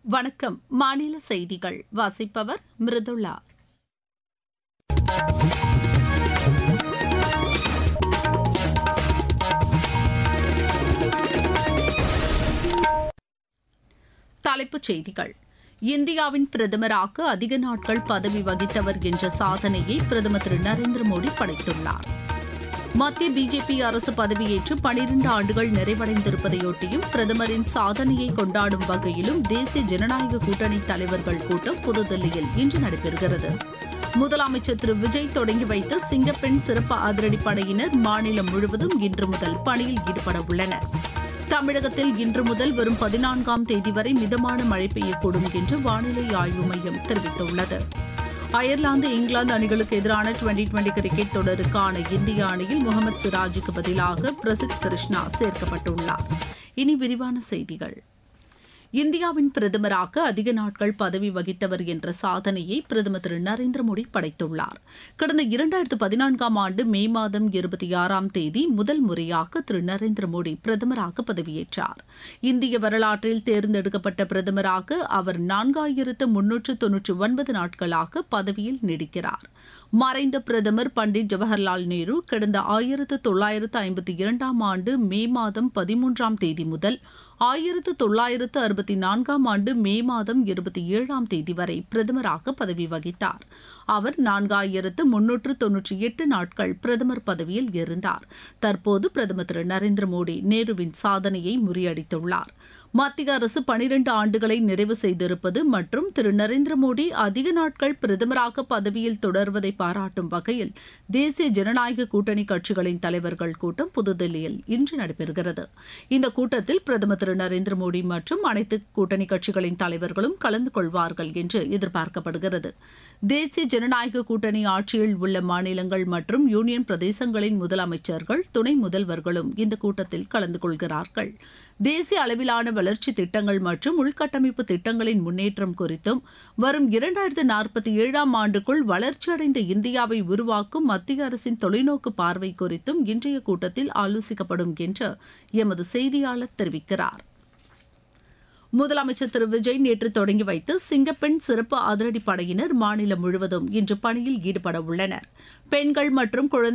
வணக்கம் மாநில செய்திகள் வாசிப்பவர் மிருதுளா தலைப்புச் செய்திகள் இந்தியாவின் பிரதமராக அதிக நாட்கள் பதவி வகித்தவர் என்ற சாதனையை பிரதமர் திரு நரேந்திர மோடி படைத்துள்ளார் மத்திய பிஜேபி அரசு பதவியேற்று பனிரண்டு ஆண்டுகள் நிறைவடைந்திருப்பதையொட்டியும் பிரதமரின் சாதனையை கொண்டாடும் வகையிலும் தேசிய ஜனநாயக கூட்டணி தலைவர்கள் கூட்டம் புதுதில்லியில் இன்று நடைபெறுகிறது முதலமைச்சர் திரு விஜய் தொடங்கி வைத்த சிங்கப்பெண் சிறப்பு அதிரடிப்படையினர் மாநிலம் முழுவதும் இன்று முதல் பணியில் ஈடுபட உள்ளனர் தமிழகத்தில் இன்று முதல் வரும் பதினான்காம் தேதி வரை மிதமான மழை பெய்யக்கூடும் என்று வானிலை ஆய்வு மையம் தெரிவித்துள்ளது அயர்லாந்து இங்கிலாந்து அணிகளுக்கு எதிரான டுவெண்டி டுவெண்டி கிரிக்கெட் தொடருக்கான இந்திய அணியில் முகமது சிராஜுக்கு பதிலாக பிரசித் கிருஷ்ணா சேர்க்கப்பட்டுள்ளார் இனி விரிவான செய்திகள் இந்தியாவின் பிரதமராக அதிக நாட்கள் பதவி வகித்தவர் என்ற சாதனையை பிரதமர் திரு நரேந்திர மோடி படைத்துள்ளார் கடந்த இரண்டாயிரத்து பதினான்காம் ஆண்டு மே மாதம் இருபத்தி ஆறாம் தேதி முதல் முறையாக திரு நரேந்திர மோடி பிரதமராக பதவியேற்றார் இந்திய வரலாற்றில் தேர்ந்தெடுக்கப்பட்ட பிரதமராக அவர் நான்காயிரத்து முன்னூற்று தொன்னூற்றி ஒன்பது நாட்களாக பதவியில் நீடிக்கிறார் மறைந்த பிரதமர் பண்டிட் ஜவஹர்லால் நேரு கடந்த ஆயிரத்து தொள்ளாயிரத்து ஐம்பத்தி இரண்டாம் ஆண்டு மே மாதம் பதிமூன்றாம் தேதி முதல் ஆயிரத்து தொள்ளாயிரத்து அறுபத்தி நான்காம் ஆண்டு மே மாதம் இருபத்தி ஏழாம் தேதி வரை பிரதமராக பதவி வகித்தார் அவர் நான்காயிரத்து முன்னூற்று தொன்னூற்றி எட்டு நாட்கள் பிரதமர் பதவியில் இருந்தார் தற்போது பிரதமர் திரு நரேந்திர மோடி நேருவின் சாதனையை முறியடித்துள்ளார் மத்திய அரசு பனிரண்டு ஆண்டுகளை நிறைவு செய்திருப்பது மற்றும் திரு நரேந்திர மோடி அதிக நாட்கள் பிரதமராக பதவியில் தொடர்வதை பாராட்டும் வகையில் தேசிய ஜனநாயக கூட்டணி கட்சிகளின் தலைவர்கள் கூட்டம் புதுதில்லியில் இன்று நடைபெறுகிறது இந்த கூட்டத்தில் பிரதமர் திரு நரேந்திர மோடி மற்றும் அனைத்து கூட்டணி கட்சிகளின் தலைவர்களும் கலந்து கொள்வார்கள் என்று எதிர்பார்க்கப்படுகிறது தேசிய ஜனநாயக கூட்டணி ஆட்சியில் உள்ள மாநிலங்கள் மற்றும் யூனியன் பிரதேசங்களின் முதலமைச்சர்கள் துணை முதல்வர்களும் இந்த கூட்டத்தில் கலந்து கொள்கிறார்கள் தேசிய அளவிலான வளர்ச்சி திட்டங்கள் மற்றும் உள்கட்டமைப்பு திட்டங்களின் முன்னேற்றம் குறித்தும் வரும் இரண்டாயிரத்து நாற்பத்தி ஏழாம் ஆண்டுக்குள் வளர்ச்சியடைந்த இந்தியாவை உருவாக்கும் மத்திய அரசின் தொலைநோக்கு பார்வை குறித்தும் இன்றைய கூட்டத்தில் ஆலோசிக்கப்படும் என்று எமது செய்தியாளர் தெரிவிக்கிறார் முதலமைச்சர் திரு விஜய் நேற்று தொடங்கி வைத்து சிங்கப்பெண் சிறப்பு அதிரடிப்படையினர் மாநிலம் முழுவதும் இன்று பணியில் ஈடுபட உள்ளனர் பெண்கள் மற்றும் குழந்தை